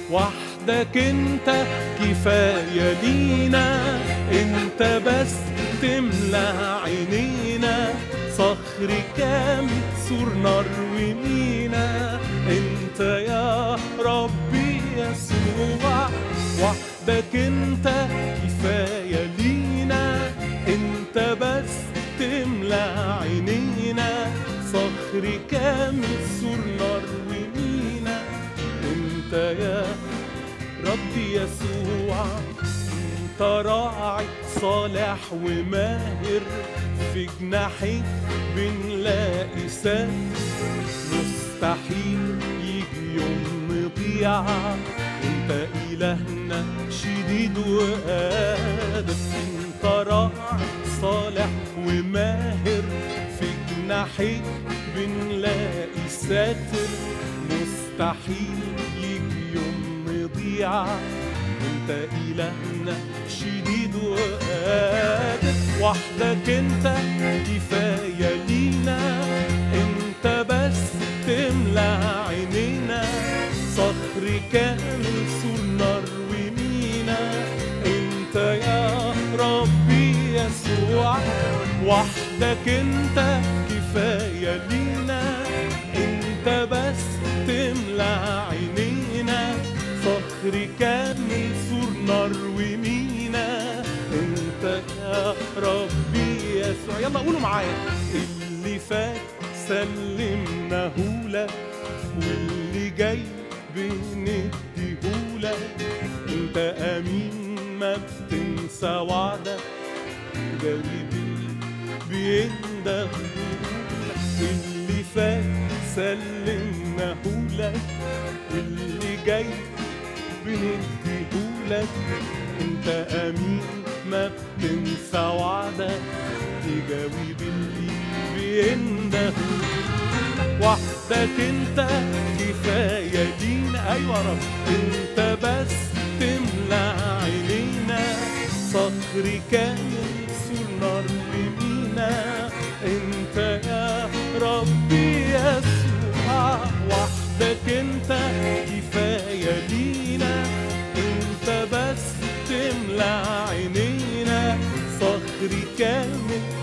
وحدك انت كفاية لينا انت بس تملى عينينا صخر كامل سور نار ومينا انت يا ربي يسوع وحدك انت كفاية لينا انت بس تملى عينينا صخر كامل سور نار ومينا انت يا ربي يسوع انت راعي صالح وماهر في جناحك بنلاقي سد مستحيل يجي يوم نضيع انت الهنا شديد وقادر انت راعي صالح وماهر في جناحك بنلاقي ساتر مستحيل يجي يوم نضيع انت الهنا شديد وقادر وحدك انت كفايه لينا انت بس تملى عينينا صخر كامل سور نار ومينا انت يا ربي يسوع وحدك انت كفايه لينا انت بس تملى عينينا صخر كامل سور نار ومينا انت يا ربي يسوع يلا قولوا معايا اللي فات سلمناه لك واللي جاي بنديهولك انت امين ما بتنسى وعدك جاوبي بيندهولك اللي فات سلمناه لك واللي جاي بنديهولك انت امين ما بتنسى وعدك تجاوب اللي بيندهولك وحدك انت كفايه لينا ايوه يا رب انت بس تملى عينينا صخر كامل سور نار ومينا انت يا ربي يسوع وحدك انت كفايه لينا انت بس تملى عينينا صخر كامل